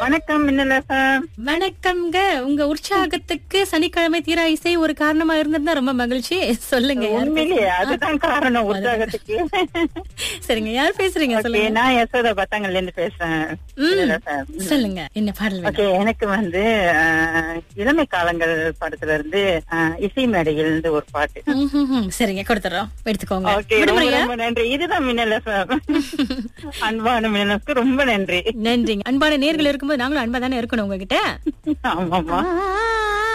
வணக்கம் மின்னல் FM. வணக்கம்ங்க உங்க உற்சாகத்துக்கு சனிக்கிழமை தீரா இசை ஒரு காரணமா இருந்திருந்தா ரொம்ப மகிழ்ச்சி சொல்லுங்க யார் உண்மையிலேயே அதுதான் காரணம் உற்சாகத்துக்கு பேச- சரிங்க யார் பேசுறீங்க ஓகே சொல்லுங்க நான் யசோதா பத்தாங்கல்ல இருந்து பேசுறேன் மின்னல் FM. சொல்லுங்க என்ன பாடல் வேணும் ஓகே எனக்கு வந்து அஹ், இளமை காலங்கள் படத்துல இருந்து அஹ், இசை மேடையில் இருந்து ஒரு பாட்டு ம், ம், ம். சரிங்க கொடுத்துறோம் எடுத்துக்கோங்க ஓகே ரொம்ப விடுமுறையா ரொம்ப நன்றி இதுதான் மின்னல் FM. அன்பான மின்னலுக்கு ரொம்ப நன்றி நன்றிங்க அன்பான நேர்கள் இருக்கும்போது நாங்களும் அன்பா தானே இருக்கணும் உங்ககிட்ட ஆமாமா ஆ